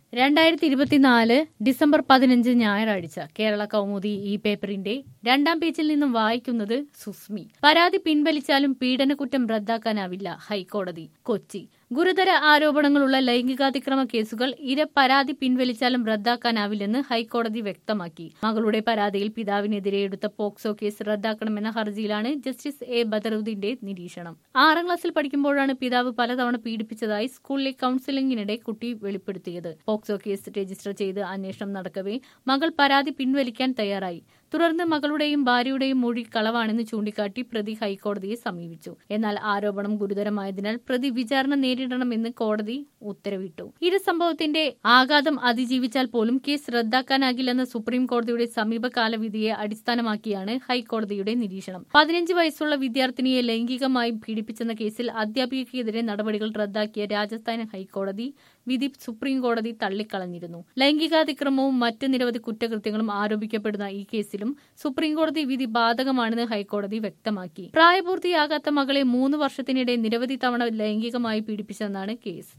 രണ്ടായിരത്തി ഇരുപത്തിനാല് ഡിസംബർ പതിനഞ്ച് ഞായറാഴ്ച കേരള കൗമുദി ഈ പേപ്പറിന്റെ രണ്ടാം പേജിൽ നിന്നും വായിക്കുന്നത് സുസ്മി പരാതി പിൻവലിച്ചാലും പീഡനക്കുറ്റം റദ്ദാക്കാനാവില്ല ഹൈക്കോടതി കൊച്ചി ഗുരുതര ആരോപണങ്ങളുള്ള ലൈംഗികാതിക്രമ കേസുകൾ ഇര പരാതി പിൻവലിച്ചാലും റദ്ദാക്കാനാവില്ലെന്ന് ഹൈക്കോടതി വ്യക്തമാക്കി മകളുടെ പരാതിയിൽ പിതാവിനെതിരെ എടുത്ത പോക്സോ കേസ് റദ്ദാക്കണമെന്ന ഹർജിയിലാണ് ജസ്റ്റിസ് എ ബദറുദ്ദീന്റെ നിരീക്ഷണം ആറാം ക്ലാസ്സിൽ പഠിക്കുമ്പോഴാണ് പിതാവ് പലതവണ പീഡിപ്പിച്ചതായി സ്കൂളിലെ കൌൺസിലിംഗിനിടെ കുട്ടി വെളിപ്പെടുത്തിയത് പോക്സോ കേസ് രജിസ്റ്റർ ചെയ്ത് അന്വേഷണം നടക്കവേ മകൾ പരാതി പിൻവലിക്കാൻ തയ്യാറായി തുടർന്ന് മകളുടെയും ഭാര്യയുടെയും മൊഴി കളവാണെന്ന് ചൂണ്ടിക്കാട്ടി പ്രതി ഹൈക്കോടതിയെ സമീപിച്ചു എന്നാൽ ആരോപണം ഗുരുതരമായതിനാൽ പ്രതി വിചാരണ നേരിടണമെന്ന് കോടതി ഉത്തരവിട്ടു ഇരു സംഭവത്തിന്റെ ആഘാതം അതിജീവിച്ചാൽ പോലും കേസ് റദ്ദാക്കാനാകില്ലെന്ന സുപ്രീം കോടതിയുടെ സമീപകാല വിധിയെ അടിസ്ഥാനമാക്കിയാണ് ഹൈക്കോടതിയുടെ നിരീക്ഷണം പതിനഞ്ച് വയസ്സുള്ള വിദ്യാർത്ഥിനിയെ ലൈംഗികമായി പീഡിപ്പിച്ചെന്ന കേസിൽ അധ്യാപികയ്ക്കെതിരെ നടപടികൾ റദ്ദാക്കിയ രാജസ്ഥാൻ ഹൈക്കോടതി വിധി സുപ്രീം കോടതി തള്ളിക്കളഞ്ഞിരുന്നു ലൈംഗികാതിക്രമവും മറ്റ് നിരവധി കുറ്റകൃത്യങ്ങളും ആരോപിക്കപ്പെടുന്ന ഈ കേസിലും സുപ്രീം കോടതി വിധി ബാധകമാണെന്ന് ഹൈക്കോടതി വ്യക്തമാക്കി പ്രായപൂർത്തിയാകാത്ത മകളെ മൂന്ന് വർഷത്തിനിടെ നിരവധി തവണ ലൈംഗികമായി പീഡിപ്പിച്ചെന്നാണ് കേസ്